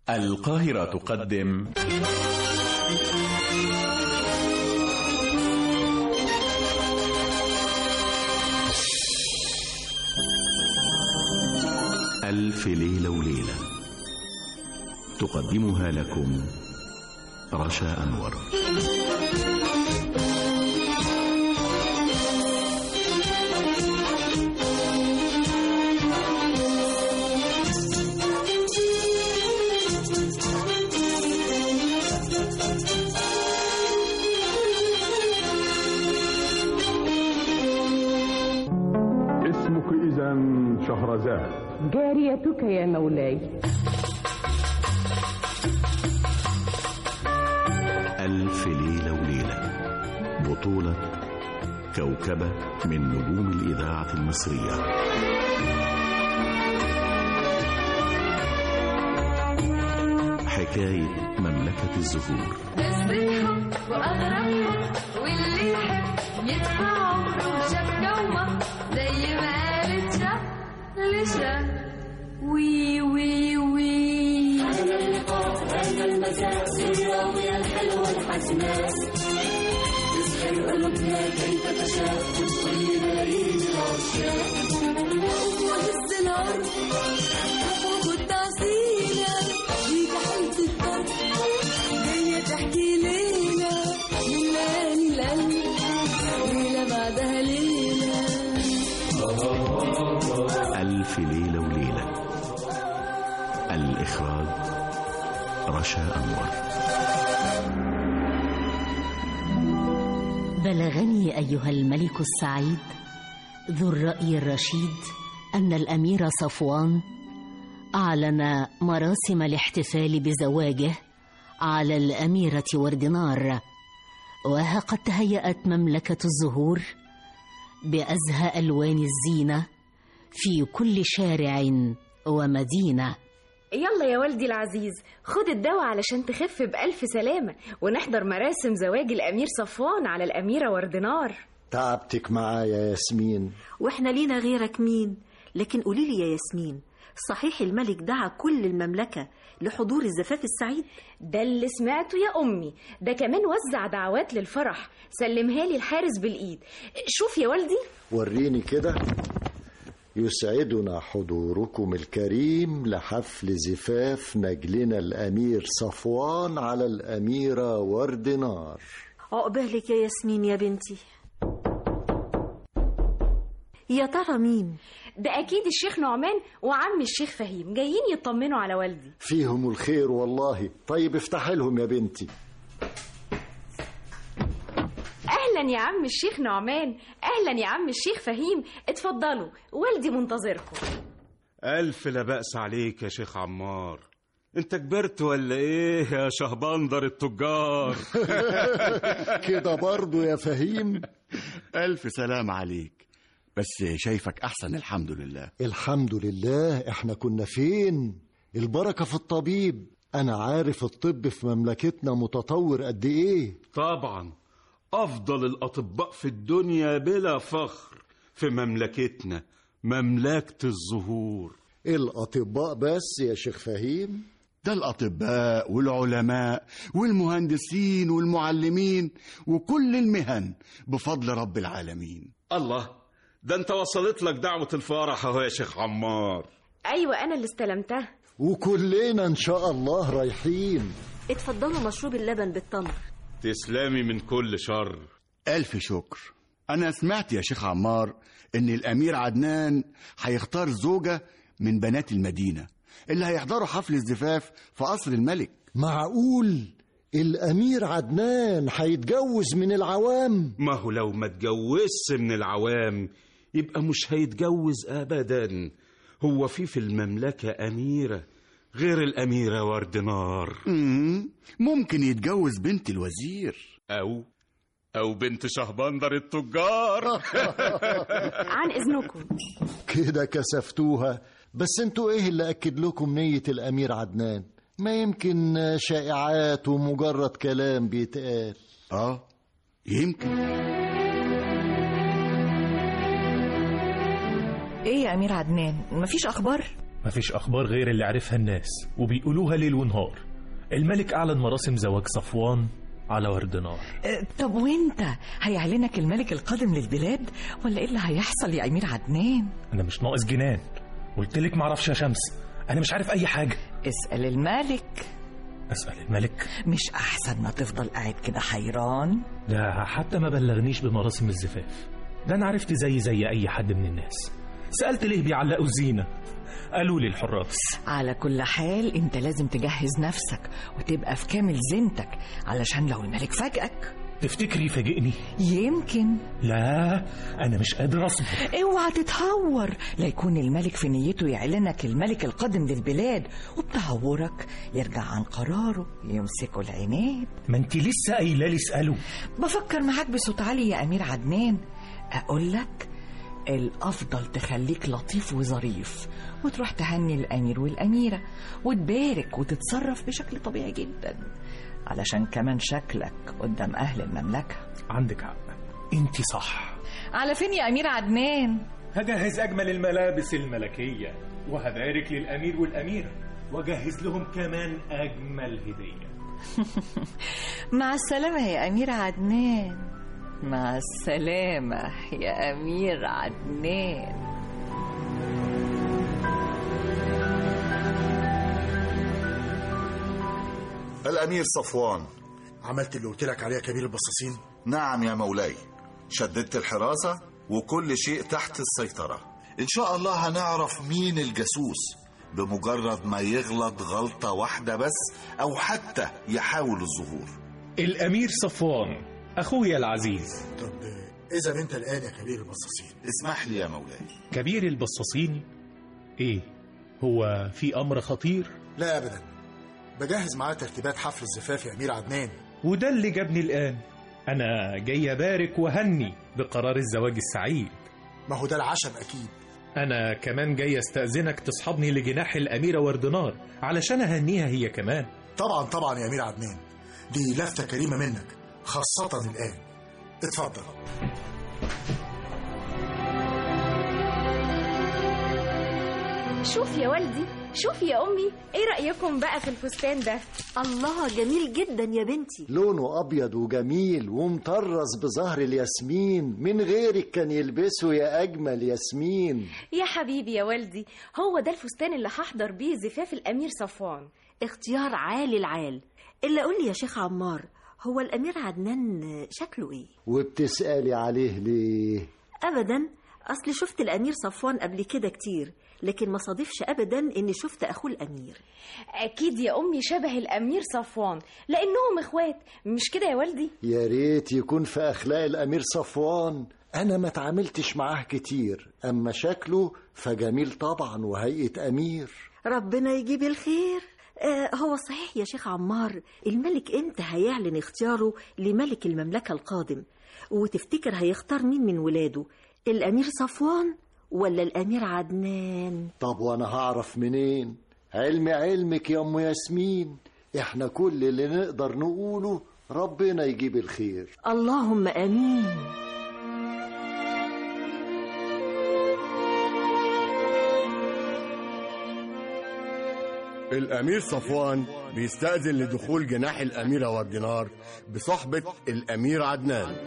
القاهرة تقدم ألف ليلة وليلة تقدمها لكم رشا أنور اسمك إذا شهرزاد جاريتك يا مولاي ألف ليلة وليلة بطولة كوكبة من نجوم الإذاعة المصرية حكاية مملكة الزهور قصتهم وأغربهم واللي يحب يدفع عمره شاف جوه زي ما قالت شاف لشاف وي وي وي وهز الأرض وخد عصينا دي كحلة الطرد جاية تحكي ليلة من ليالي القلب ليلة بعدها ليلة ألف ليلة وليلة الإخراج رشا أنور بلغني ايها الملك السعيد ذو الراي الرشيد ان الامير صفوان اعلن مراسم الاحتفال بزواجه على الاميره وردنار وها قد تهيات مملكه الزهور بازهى الوان الزينه في كل شارع ومدينه يلا يا والدي العزيز خد الدواء علشان تخف بألف سلامة ونحضر مراسم زواج الأمير صفوان على الأميرة وردنار تعبتك معايا يا ياسمين واحنا لينا غيرك مين لكن قولي لي يا ياسمين صحيح الملك دعا كل المملكة لحضور الزفاف السعيد ده اللي سمعته يا أمي ده كمان وزع دعوات للفرح سلمها لي الحارس بالإيد شوف يا والدي وريني كده يسعدنا حضوركم الكريم لحفل زفاف نجلنا الأمير صفوان على الأميرة وردنار عقبالك يا ياسمين يا بنتي يا ترى مين ده أكيد الشيخ نعمان وعم الشيخ فهيم جايين يطمنوا على والدي فيهم الخير والله طيب افتح لهم يا بنتي أهلا يا عم الشيخ نعمان أهلا يا عم الشيخ فهيم اتفضلوا والدي منتظركم ألف لا بأس عليك يا شيخ عمار انت كبرت ولا ايه يا شهبندر التجار كده برضو يا فهيم ألف سلام عليك بس شايفك أحسن الحمد لله الحمد لله احنا كنا فين البركة في الطبيب أنا عارف الطب في مملكتنا متطور قد إيه طبعا أفضل الأطباء في الدنيا بلا فخر في مملكتنا مملكة الزهور الأطباء بس يا شيخ فهيم ده الأطباء والعلماء والمهندسين والمعلمين وكل المهن بفضل رب العالمين الله ده انت وصلت لك دعوة الفرح اهو يا شيخ عمار أيوة أنا اللي استلمتها وكلنا إن شاء الله رايحين اتفضلوا مشروب اللبن بالتمر تسلمي من كل شر ألف شكر أنا سمعت يا شيخ عمار إن الأمير عدنان هيختار زوجة من بنات المدينة اللي هيحضروا حفل الزفاف في قصر الملك معقول الأمير عدنان هيتجوز من العوام ما هو لو ما اتجوزش من العوام يبقى مش هيتجوز أبدا هو في في المملكة أميرة غير الأميرة وردنار مم، ممكن يتجوز بنت الوزير أو أو بنت شهبندر التجار عن إذنكم كده كسفتوها بس انتوا ايه اللي اكد لكم نية الامير عدنان ما يمكن شائعات ومجرد كلام بيتقال اه يمكن ايه يا امير عدنان مفيش اخبار مفيش أخبار غير اللي عرفها الناس وبيقولوها ليل ونهار الملك أعلن مراسم زواج صفوان على ورد نار أه، طب وانت هيعلنك الملك القادم للبلاد ولا ايه اللي هيحصل يا امير عدنان أنا مش ناقص جنان قلت لك معرفش يا شمس أنا مش عارف أي حاجة اسال الملك أسأل الملك مش احسن ما تفضل قاعد كده حيران ده حتى ما بلغنيش بمراسم الزفاف ده أنا عرفت زي زي أي حد من الناس سألت ليه بيعلقوا الزينة قالوا لي الحراس على كل حال انت لازم تجهز نفسك وتبقى في كامل زينتك علشان لو الملك فاجئك تفتكري يفاجئني يمكن لا أنا مش قادر أصبر اوعى تتهور لا يكون الملك في نيته يعلنك الملك القادم للبلاد وبتهورك يرجع عن قراره يمسكه العناد ما انت لسه قايله لي اساله بفكر معاك بصوت عالي يا امير عدنان اقول لك الافضل تخليك لطيف وظريف وتروح تهني الامير والاميره وتبارك وتتصرف بشكل طبيعي جدا علشان كمان شكلك قدام اهل المملكه عندك حق انت صح على فين يا امير عدنان هجهز أجمل الملابس الملكية وهبارك للأمير والأميرة وأجهز لهم كمان أجمل هدية مع السلامه يا امير عدنان مع السلامه يا امير عدنان الأمير صفوان عملت اللي قلت لك عليه يا كبير البصاصين نعم يا مولاي شددت الحراسة وكل شيء تحت السيطرة إن شاء الله هنعرف مين الجاسوس بمجرد ما يغلط غلطة واحدة بس أو حتى يحاول الظهور الأمير صفوان أخويا العزيز طب إذا أنت الآن يا كبير البصاصين اسمح لي يا مولاي كبير البصاصين إيه هو في أمر خطير لا أبدا بجهز معاه ترتيبات حفل الزفاف يا أمير عدنان وده اللي جابني الآن أنا جاي أبارك وهني بقرار الزواج السعيد ما هو ده العشم أكيد أنا كمان جاي أستأذنك تصحبني لجناح الأميرة وردنار علشان أهنيها هي كمان طبعا طبعا يا أمير عدنان دي لفتة كريمة منك خاصة الآن اتفضل شوف يا والدي شوف يا أمي إيه رأيكم بقى في الفستان ده الله جميل جدا يا بنتي لونه أبيض وجميل ومطرز بزهر الياسمين من غيرك كان يلبسه يا أجمل ياسمين يا حبيبي يا والدي هو ده الفستان اللي هحضر بيه زفاف الأمير صفوان اختيار عالي العال إلا قول لي يا شيخ عمار هو الأمير عدنان شكله إيه؟ وبتسألي عليه ليه أبدا أصل شفت الأمير صفوان قبل كده كتير لكن ما صادفش أبدا إني شفت أخوه الأمير أكيد يا أمي شبه الأمير صفوان لأنهم إخوات مش كده يا والدي يا ريت يكون في أخلاق الأمير صفوان أنا ما تعاملتش معاه كتير أما شكله فجميل طبعا وهيئة أمير ربنا يجيب الخير آه هو صحيح يا شيخ عمار الملك امتى هيعلن اختياره لملك المملكة القادم وتفتكر هيختار مين من ولاده الأمير صفوان ولا الأمير عدنان طب وأنا هعرف منين علمي علمك يا أم ياسمين إحنا كل اللي نقدر نقوله ربنا يجيب الخير اللهم آمين الأمير صفوان بيستأذن لدخول جناح الأميرة والدينار بصحبة الأمير عدنان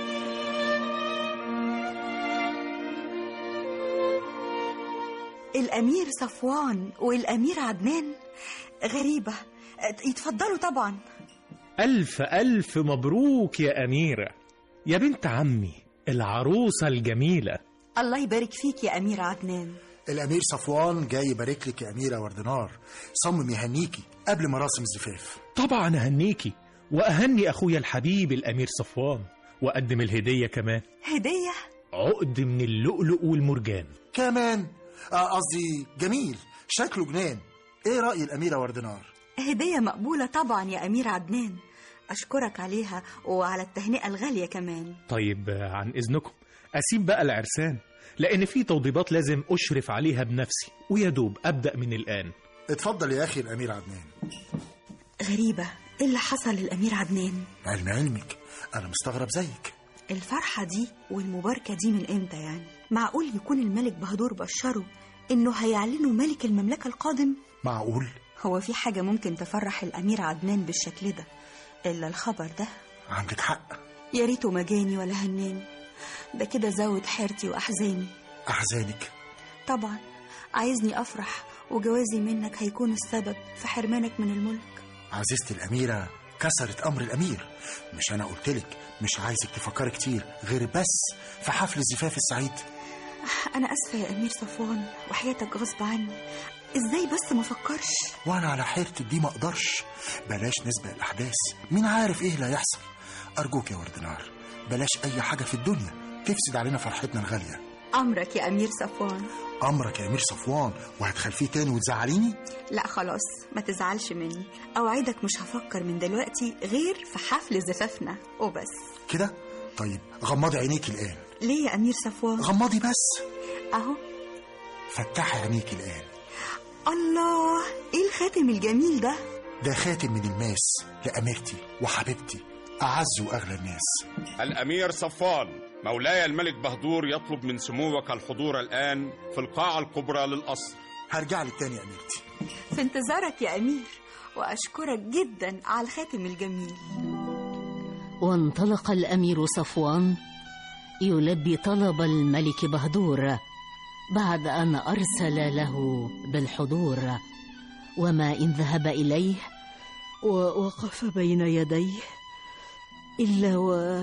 الأمير صفوان والأمير عدنان غريبة يتفضلوا طبعا ألف ألف مبروك يا أميرة يا بنت عمي العروسة الجميلة الله يبارك فيك يا أمير عدنان الأمير صفوان جاي يبارك لك يا أميرة وردنار صمم يهنيكي قبل مراسم الزفاف طبعا أهنيكي وأهني أخويا الحبيب الأمير صفوان وأقدم الهدية كمان هدية عقد من اللؤلؤ والمرجان كمان آه، قصدي جميل شكله جنان ايه رأي الأميرة وردنار هدية مقبولة طبعا يا أمير عدنان أشكرك عليها وعلى التهنئة الغالية كمان طيب آه، عن إذنكم أسيب بقى العرسان لأن في توضيبات لازم أشرف عليها بنفسي ويا دوب أبدأ من الآن اتفضل يا أخي الأمير عدنان غريبة إيه اللي حصل للأمير عدنان علم علمك أنا مستغرب زيك الفرحة دي والمباركة دي من إمتى يعني معقول يكون الملك بهدور بشره إنه هيعلنوا ملك المملكة القادم معقول هو في حاجة ممكن تفرح الأمير عدنان بالشكل ده إلا الخبر ده عندك حق يا ريته ما جاني ولا هناني ده كده زود حيرتي وأحزاني أحزانك طبعا عايزني أفرح وجوازي منك هيكون السبب في حرمانك من الملك عزيزتي الأميرة كسرت أمر الأمير مش أنا قلتلك مش عايزك تفكري كتير غير بس في حفل الزفاف السعيد أنا أسفة يا أمير صفوان وحياتك غصب عني إزاي بس ما فكرش وأنا على حيرتي دي ما أقدرش بلاش نسبق الأحداث مين عارف إيه اللي هيحصل أرجوك يا وردنار بلاش أي حاجة في الدنيا تفسد علينا فرحتنا الغالية أمرك يا أمير صفوان أمرك يا أمير صفوان وهتخلفيه تاني وتزعليني لا خلاص ما تزعلش مني أوعدك مش هفكر من دلوقتي غير في حفل زفافنا وبس كده طيب غمضي عينيك الآن ليه يا أمير صفوان غمضي بس أهو فتحي عينيك الآن الله إيه الخاتم الجميل ده ده خاتم من الماس لأميرتي وحبيبتي أعز وأغلى الناس الأمير صفان مولاي الملك بهدور يطلب من سموك الحضور الآن في القاعة الكبرى للقصر هرجع لك تاني يا أميرتي في انتظارك يا أمير وأشكرك جدا على الخاتم الجميل وانطلق الامير صفوان يلبي طلب الملك بهدور بعد ان ارسل له بالحضور وما ان ذهب اليه ووقف بين يديه الا و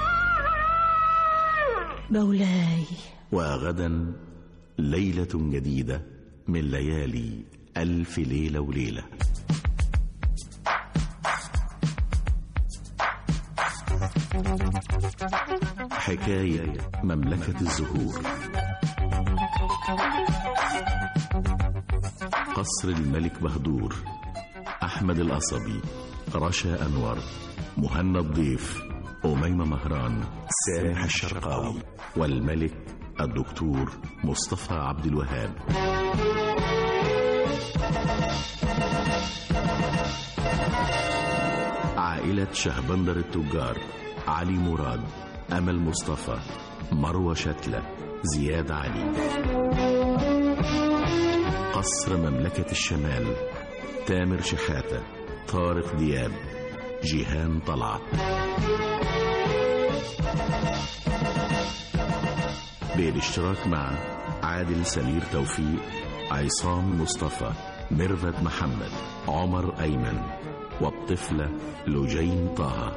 مولاي وغدا ليلة جديدة من ليالي ألف ليلة وليلة حكاية مملكة الزهور قصر الملك بهدور أحمد القصبي رشا أنور مهنا الضيف أميمة مهران سامح الشرقاوي والملك الدكتور مصطفى عبد الوهاب عائلة شهبندر التجار علي مراد أمل مصطفى مروة شتلة زياد علي قصر مملكة الشمال تامر شحاتة طارق دياب جيهان طلعت بالاشتراك مع عادل سمير توفيق عصام مصطفى ميرفت محمد عمر أيمن والطفلة لجين طه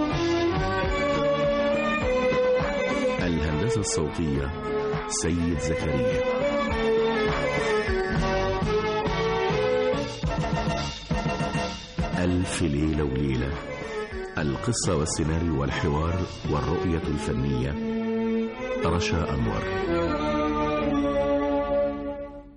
الهندسة الصوتية سيد زكريا ألف ليلة وليلة القصة والسيناريو والحوار والرؤية الفنية رشا أنور